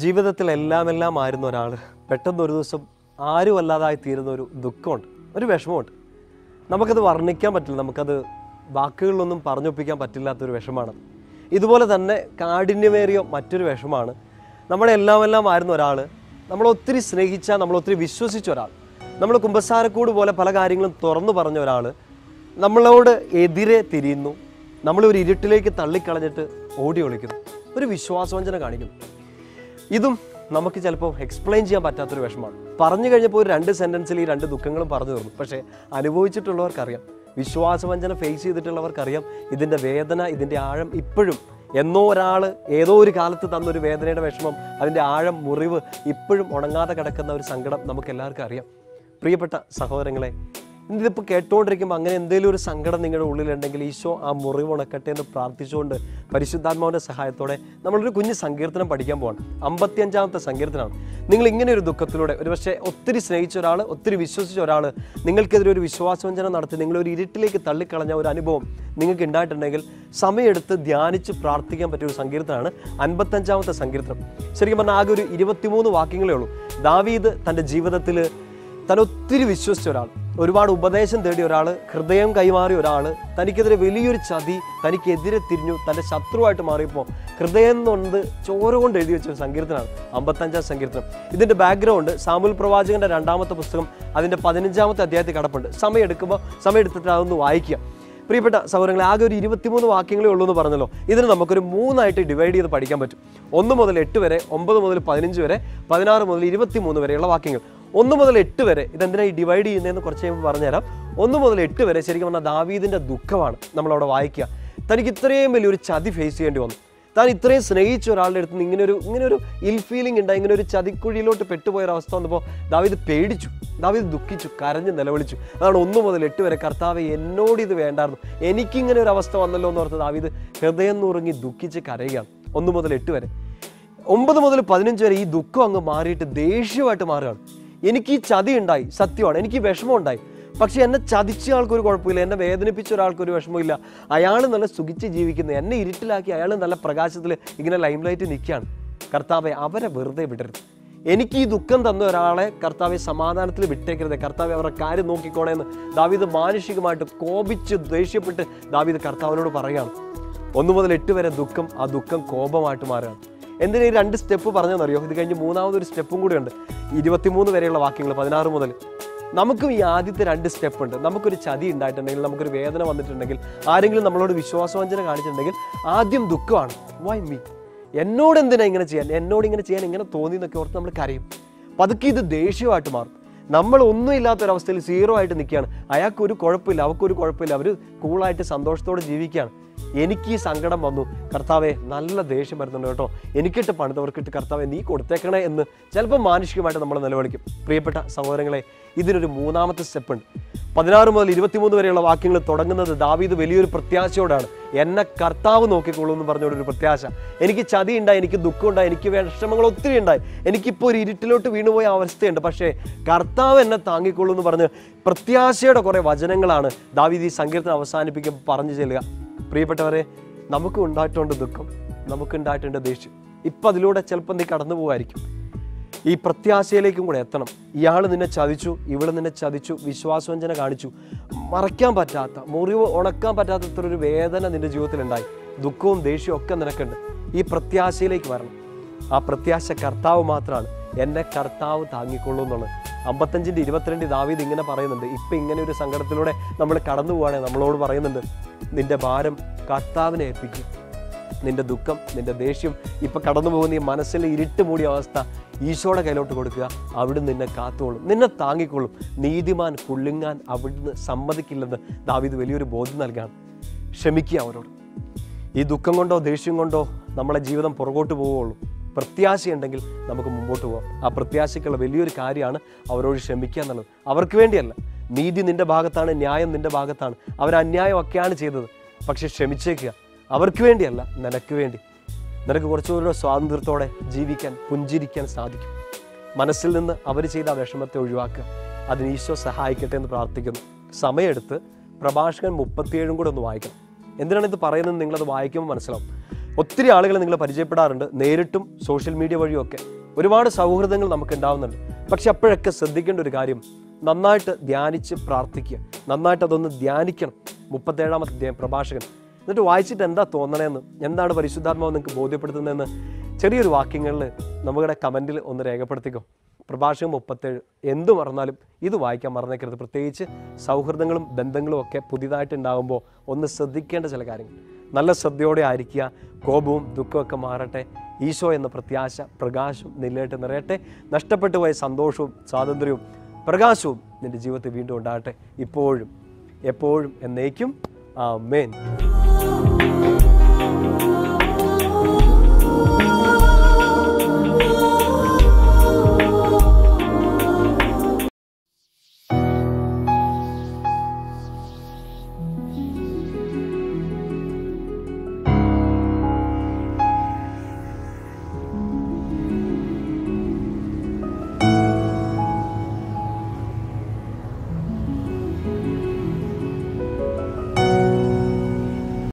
ജീവിതത്തിൽ എല്ലാം എല്ലാം ആയിരുന്ന ഒരാൾ പെട്ടെന്ന് ഒരു ദിവസം ആരും അല്ലാതായി തീരുന്ന ഒരു ദുഃഖമുണ്ട് ഒരു വിഷമമുണ്ട് നമുക്കത് വർണ്ണിക്കാൻ പറ്റില്ല നമുക്കത് വാക്കുകളിലൊന്നും പറഞ്ഞൊപ്പിക്കാൻ പറ്റില്ലാത്തൊരു വിഷമാണ് ഇതുപോലെ തന്നെ കാഠിന്യമേറിയ മറ്റൊരു വിഷമാണ് നമ്മുടെ എല്ലാം എല്ലാം ആയിരുന്ന ഒരാൾ നമ്മൾ ഒത്തിരി സ്നേഹിച്ച നമ്മൾ ഒത്തിരി വിശ്വസിച്ച ഒരാൾ നമ്മൾ കുമ്പസാരക്കൂട് പോലെ പല കാര്യങ്ങളും തുറന്നു പറഞ്ഞ ഒരാൾ നമ്മളോട് എതിരെ തിരിയുന്നു നമ്മൾ ഒരു ഇരുട്ടിലേക്ക് തള്ളിക്കളഞ്ഞിട്ട് ഓടി ഒളിക്കുന്നു ഒരു വിശ്വാസവഞ്ചന കാണിക്കുന്നു ഇതും നമുക്ക് ചിലപ്പോൾ എക്സ്പ്ലെയിൻ ചെയ്യാൻ പറ്റാത്തൊരു വിഷമമാണ് പറഞ്ഞു കഴിഞ്ഞപ്പോൾ ഒരു രണ്ട് സെൻറ്റൻസിൽ ഈ രണ്ട് ദുഃഖങ്ങളും പറഞ്ഞു തീർന്നു പക്ഷേ അനുഭവിച്ചിട്ടുള്ളവർക്കറിയാം വിശ്വാസവഞ്ചന ഫേസ് ചെയ്തിട്ടുള്ളവർക്കറിയാം ഇതിൻ്റെ വേദന ഇതിൻ്റെ ആഴം ഇപ്പോഴും എന്നോ ഒരാൾ ഏതോ ഒരു കാലത്ത് തന്നൊരു വേദനയുടെ വിഷമം അതിൻ്റെ ആഴം മുറിവ് ഇപ്പോഴും ഉണങ്ങാതെ കിടക്കുന്ന ഒരു സങ്കടം നമുക്ക് എല്ലാവർക്കും അറിയാം പ്രിയപ്പെട്ട സഹോദരങ്ങളെ ഇതിപ്പോൾ കേട്ടുകൊണ്ടിരിക്കുമ്പോൾ അങ്ങനെ എന്തെങ്കിലും ഒരു സങ്കടം നിങ്ങളുടെ ഉള്ളിലുണ്ടെങ്കിൽ ഈശോ ആ മുറിവ് ഉണക്കട്ടെ എന്ന് പ്രാർത്ഥിച്ചുകൊണ്ട് പരിശുദ്ധാത്മാവിൻ്റെ സഹായത്തോടെ നമ്മളൊരു കുഞ്ഞ് സങ്കീർത്തനം പഠിക്കാൻ പോവാണ് അമ്പത്തിയഞ്ചാമത്തെ സങ്കീർത്തനമാണ് നിങ്ങൾ ഇങ്ങനെ ഒരു ദുഃഖത്തിലൂടെ ഒരു പക്ഷേ ഒത്തിരി സ്നേഹിച്ച ഒരാൾ ഒത്തിരി വിശ്വസിച്ച ഒരാൾ നിങ്ങൾക്കെതിരെ ഒരു വിശ്വാസവഞ്ചന നടത്തി നിങ്ങളൊരു ഇരുട്ടിലേക്ക് തള്ളിക്കളഞ്ഞ ഒരു അനുഭവം നിങ്ങൾക്ക് ഉണ്ടായിട്ടുണ്ടെങ്കിൽ സമയമെടുത്ത് ധ്യാനിച്ച് പ്രാർത്ഥിക്കാൻ പറ്റിയ ഒരു സങ്കീർത്തനമാണ് അൻപത്തഞ്ചാമത്തെ സങ്കീർത്തനം ശരിക്കും പറഞ്ഞാൽ ആകെ ഒരു ഇരുപത്തിമൂന്ന് വാക്യങ്ങളേ ഉള്ളൂ ദാവീദ് തൻ്റെ ജീവിതത്തിൽ താൻ ഒത്തിരി വിശ്വസിച്ച ഒരാൾ ഒരുപാട് ഉപദേശം തേടിയ ഒരാൾ ഹൃദയം കൈമാറിയ ഒരാൾ തനിക്കെതിരെ വലിയൊരു ചതി തനിക്കെതിരെ തിരിഞ്ഞു തൻ്റെ ശത്രുവായിട്ട് മാറിയപ്പോൾ ഹൃദയം കൊണ്ട് ചോര കൊണ്ട് എഴുതി വെച്ച ഒരു സങ്കീർത്തനമാണ് അമ്പത്തഞ്ചാം സങ്കീർത്തനം ഇതിൻ്റെ ബാക്ക്ഗ്രൗണ്ട് സാമുൽ പ്രവാചകന്റെ രണ്ടാമത്തെ പുസ്തകം അതിൻ്റെ പതിനഞ്ചാമത്തെ അധ്യായത്തിൽ കിടപ്പുണ്ട് സമയം എടുക്കുമ്പോൾ സമയം എടുത്തിട്ട് അതൊന്ന് വായിക്കുക പ്രിയപ്പെട്ട സൗകര്യങ്ങളെ ആകെ ഒരു ഇരുപത്തിമൂന്ന് വാക്യങ്ങളേ ഉള്ളൂ എന്ന് പറഞ്ഞല്ലോ ഇതിന് നമുക്കൊരു മൂന്നായിട്ട് ഡിവൈഡ് ചെയ്ത് പഠിക്കാൻ പറ്റും ഒന്ന് മുതൽ എട്ട് വരെ ഒമ്പത് മുതൽ പതിനഞ്ച് വരെ പതിനാറ് മുതൽ ഇരുപത്തി മൂന്ന് വരെയുള്ള വാക്യങ്ങൾ ഒന്ന് മുതൽ എട്ട് വരെ ഇതെന്തിനാ ഈ ഡിവൈഡ് ചെയ്യുന്നതെന്ന് കുറച്ച് കഴിയുമ്പോൾ പറഞ്ഞുതരാം ഒന്ന് മുതൽ എട്ട് വരെ ശരിക്കും പറഞ്ഞാൽ ദാവീദിൻ്റെ ദുഃഖമാണ് നമ്മളവിടെ വായിക്കുക തനിക്ക് ഇത്രയും വലിയൊരു ചതി ഫേസ് ചെയ്യേണ്ടി വന്നു താൻ ഇത്രയും സ്നേഹിച്ച ഒരാളുടെ അടുത്ത് നിന്ന് ഇങ്ങനെ ഒരു ഇങ്ങനെ ഒരു ഇൽ ഫീലിംഗ് ഉണ്ടായി ഇങ്ങനെ ഒരു ചതിക്കുഴിയിലോട്ട് പെട്ടുപോയ ഒരു അവസ്ഥ വന്നപ്പോൾ ദാവീദ് പേടിച്ചു ദാവീദ് ദുഃഖിച്ചു കരഞ്ഞ് നിലവിളിച്ചു അതാണ് ഒന്ന് മുതൽ എട്ട് വരെ കർത്താവ് എന്നോട് ഇത് വേണ്ടായിരുന്നു എനിക്കിങ്ങനെ ഒരു അവസ്ഥ വന്നല്ലോ എന്ന് ഓർത്ത് ദാവീദ് ഹൃദയം നുറുങ്ങി ദുഃഖിച്ച് കരയുകയാണ് ഒന്ന് മുതൽ എട്ട് വരെ ഒമ്പത് മുതൽ പതിനഞ്ച് വരെ ഈ ദുഃഖം അങ്ങ് മാറിയിട്ട് ദേഷ്യമായിട്ട് മാറുകയാണ് എനിക്ക് ഈ ചതി ഉണ്ടായി സത്യമാണ് എനിക്ക് ഈ വിഷമം ഉണ്ടായി പക്ഷെ എന്നെ ചതിച്ച ആൾക്കൊരു കുഴപ്പമില്ല എന്നെ വേദനിപ്പിച്ച ഒരാൾക്കൊരു വിഷമമില്ല അയാൾ നല്ല സുഖിച്ച് ജീവിക്കുന്നു എന്നെ ഇരുട്ടിലാക്കി അയാൾ നല്ല പ്രകാശത്തിൽ ഇങ്ങനെ ലൈം ലൈറ്റ് നിൽക്കുകയാണ് കർത്താവെ അവരെ വെറുതെ വിടരുത് എനിക്ക് ഈ ദുഃഖം തന്ന ഒരാളെ കർത്താവെ സമാധാനത്തിൽ വിട്ടേക്കരുത് കർത്താവെ അവരുടെ കാര്യം നോക്കിക്കോണേ എന്ന് ദാവീദ് മാനുഷികമായിട്ട് കോപിച്ച് ദേഷ്യപ്പെട്ട് ദാവീദ് കർത്താവിനോട് പറയുകയാണ് ഒന്ന് മുതൽ എട്ട് വരെ ദുഃഖം ആ ദുഃഖം കോപമായിട്ട് മാറുകയാണ് എന്തിനാ ഈ രണ്ട് സ്റ്റെപ്പ് പറഞ്ഞതെന്നറിയോ ഇത് കഴിഞ്ഞ് മൂന്നാമതൊരു സ്റ്റെപ്പും കൂടി ഉണ്ട് ഇരുപത്തിമൂന്ന് വരെയുള്ള വാക്യങ്ങൾ പതിനാറ് മുതൽ നമുക്കും ഈ ആദ്യത്തെ രണ്ട് സ്റ്റെപ്പ് ഉണ്ട് നമുക്കൊരു ചതി ഉണ്ടായിട്ടുണ്ടെങ്കിൽ നമുക്കൊരു വേദന വന്നിട്ടുണ്ടെങ്കിൽ ആരെങ്കിലും നമ്മളോട് വിശ്വാസവഞ്ചന കാണിച്ചിട്ടുണ്ടെങ്കിൽ ആദ്യം ദുഃഖമാണ് വൈ മീ എന്നോട് എന്തിനാ ഇങ്ങനെ ചെയ്യാൻ എന്നോട് ഇങ്ങനെ ചെയ്യാൻ ഇങ്ങനെ തോന്നി എന്നൊക്കെ ഓർത്ത് നമ്മൾ കരയും പതുക്കെ ഇത് ദേഷ്യമായിട്ട് മാറും നമ്മൾ ഒന്നും ഇല്ലാത്തൊരവസ്ഥയിൽ സീറോ ആയിട്ട് നിൽക്കുകയാണ് അയാൾക്ക് ഒരു കുഴപ്പമില്ല അവർക്കൊരു കുഴപ്പമില്ല അവർ കൂളായിട്ട് സന്തോഷത്തോടെ ജീവിക്കുകയാണ് എനിക്ക് ഈ സങ്കടം വന്നു കർത്താവെ നല്ല ദേഷ്യം വരുന്നുണ്ട് കേട്ടോ എനിക്കിട്ട് പണിതവർക്കിട്ട് കർത്താവെ നീ കൊടുത്തേക്കണേ എന്ന് ചിലപ്പോൾ മാനുഷികമായിട്ട് നമ്മൾ നിലവിളിക്കും പ്രിയപ്പെട്ട സഹോദരങ്ങളെ ഇതിനൊരു മൂന്നാമത്തെ സ്റ്റെപ്പ് ഉണ്ട് പതിനാറ് മുതൽ ഇരുപത്തിമൂന്ന് വരെയുള്ള വാക്യങ്ങൾ തുടങ്ങുന്നത് ദാവീദ് വലിയൊരു പ്രത്യാശയോടാണ് എന്നെ കർത്താവ് നോക്കിക്കോളൂ എന്ന് പറഞ്ഞൊരു പ്രത്യാശ എനിക്ക് ചതി ഉണ്ടായി എനിക്ക് ദുഃഖം ഉണ്ടായി എനിക്ക് വിഷമങ്ങൾ ഒത്തിരി ഉണ്ടായി എനിക്കിപ്പോൾ ഒരു ഇരുട്ടിലോട്ട് വീണുപോയ അവസ്ഥയുണ്ട് പക്ഷേ കർത്താവ് എന്നെ താങ്ങിക്കോളൂ എന്ന് പറഞ്ഞ് പ്രത്യാശയുടെ കുറേ വചനങ്ങളാണ് ദാവീദ് ഈ സങ്കീർത്തനം അവസാനിപ്പിക്കുമ്പോൾ പറഞ്ഞു ചെല്ലുക പ്രിയപ്പെട്ടവരെ നമുക്ക് ഉണ്ടായിട്ടുണ്ട് ദുഃഖം നമുക്ക് ഉണ്ടായിട്ടുണ്ട് ദേഷ്യം ഇപ്പം അതിലൂടെ ചിലപ്പോൾ നീ കടന്നു പോകുമായിരിക്കും ഈ പ്രത്യാശയിലേക്കും കൂടെ എത്തണം ഇയാൾ നിന്നെ ചതിച്ചു ഇവൾ നിന്നെ ചതിച്ചു വിശ്വാസവഞ്ചന കാണിച്ചു മറയ്ക്കാൻ പറ്റാത്ത മുറിവ് ഉണക്കാൻ പറ്റാത്ത ഒരു വേദന നിന്റെ ജീവിതത്തിലുണ്ടായി ദുഃഖവും ദേഷ്യവും ഒക്കെ നിനക്കുണ്ട് ഈ പ്രത്യാശയിലേക്ക് വരണം ആ പ്രത്യാശ കർത്താവ് മാത്രമാണ് എന്നെ കർത്താവ് താങ്ങിക്കൊള്ളൂ എന്നുള്ളത് അമ്പത്തഞ്ചിൻ്റെ ഇരുപത്തിരണ്ട് ദാവീദ് ഇങ്ങനെ പറയുന്നുണ്ട് ഇപ്പം ഇങ്ങനെ ഒരു സങ്കടത്തിലൂടെ നമ്മൾ കടന്നു പോവുകയാണെങ്കിൽ നമ്മളോട് പറയുന്നുണ്ട് നിന്റെ ഭാരം കർത്താവിനെ ഏൽപ്പിക്കും നിന്റെ ദുഃഖം നിന്റെ ദേഷ്യം ഇപ്പൊ കടന്നു പോകുന്ന ഈ മനസ്സിൽ ഇരുട്ട് മൂടിയ അവസ്ഥ ഈശോയുടെ കയ്യിലോട്ട് കൊടുക്കുക അവിടുന്ന് നിന്നെ കാത്തുകൊള്ളും നിന്നെ താങ്ങിക്കൊള്ളും നീതിമാൻ കുള്ളിങ്ങാൻ അവിടുന്ന് സമ്മതിക്കില്ലെന്ന് ദാവീദ് വലിയൊരു ബോധ്യം നൽകാണ് ക്ഷമിക്കുക അവരോട് ഈ ദുഃഖം കൊണ്ടോ ദേഷ്യം കൊണ്ടോ നമ്മളെ ജീവിതം പുറകോട്ട് പോവുകയുള്ളൂ പ്രത്യാശയുണ്ടെങ്കിൽ നമുക്ക് മുമ്പോട്ട് പോകാം ആ പ്രത്യാശയ്ക്കുള്ള വലിയൊരു കാര്യമാണ് അവരോട് ക്ഷമിക്കുക എന്നുള്ളത് അവർക്ക് വേണ്ടിയല്ല നീതി നിന്റെ ഭാഗത്താണ് ന്യായം നിന്റെ ഭാഗത്താണ് അവർ അന്യായമൊക്കെയാണ് ചെയ്തത് പക്ഷെ ക്ഷമിച്ചേക്കുക അവർക്ക് വേണ്ടിയല്ല നിനക്ക് വേണ്ടി നിനക്ക് കുറച്ചുകൂടെ സ്വാതന്ത്ര്യത്തോടെ ജീവിക്കാൻ പുഞ്ചിരിക്കാൻ സാധിക്കും മനസ്സിൽ നിന്ന് അവർ ചെയ്ത ആ വിഷമത്തെ ഒഴിവാക്കുക അതിന് ഈശോ സഹായിക്കട്ടെ എന്ന് പ്രാർത്ഥിക്കുന്നു സമയമെടുത്ത് പ്രഭാഷകൻ മുപ്പത്തിയേഴും കൂടെ ഒന്ന് വായിക്കണം എന്തിനാണ് ഇത് പറയുന്നത് നിങ്ങളത് വായിക്കുമ്പോൾ മനസ്സിലാവും ഒത്തിരി ആളുകളെ നിങ്ങൾ പരിചയപ്പെടാറുണ്ട് നേരിട്ടും സോഷ്യൽ മീഡിയ വഴിയും ഒക്കെ ഒരുപാട് സൗഹൃദങ്ങൾ നമുക്ക് ഉണ്ടാവുന്നുണ്ട് പക്ഷെ അപ്പോഴൊക്കെ ശ്രദ്ധിക്കേണ്ട ഒരു കാര്യം നന്നായിട്ട് ധ്യാനിച്ച് പ്രാർത്ഥിക്കുക നന്നായിട്ട് അതൊന്ന് ധ്യാനിക്കണം മുപ്പത്തേഴാമത്തെ അധ്യായം പ്രഭാഷകൻ എന്നിട്ട് വായിച്ചിട്ട് എന്താ തോന്നണേന്ന് എന്താണ് പരിശുദ്ധാത്മാവ് നിങ്ങൾക്ക് ബോധ്യപ്പെടുത്തുന്നതെന്ന് ചെറിയൊരു വാക്യങ്ങളിൽ നമ്മുടെ കമൻറ്റിൽ ഒന്ന് രേഖപ്പെടുത്തിക്കോ പ്രഭാഷകം മുപ്പത്തേഴ് എന്തു മറന്നാലും ഇത് വായിക്കാൻ മറന്നേക്കരുത് പ്രത്യേകിച്ച് സൗഹൃദങ്ങളും ബന്ധങ്ങളും ഒക്കെ പുതിയതായിട്ട് ഉണ്ടാകുമ്പോൾ ഒന്ന് ശ്രദ്ധിക്കേണ്ട ചില കാര്യങ്ങൾ നല്ല ശ്രദ്ധയോടെ ആയിരിക്കുക കോപവും ദുഃഖമൊക്കെ മാറട്ടെ ഈശോ എന്ന പ്രത്യാശ പ്രകാശവും നിലയിട്ട് നിറയട്ടെ നഷ്ടപ്പെട്ടു പോയ സന്തോഷവും സ്വാതന്ത്ര്യവും പ്രകാശവും നിന്റെ ജീവിതത്തിൽ വീണ്ടും ഉണ്ടാകട്ടെ ഇപ്പോഴും എപ്പോഴും എന്നേക്കും ആ മേൻ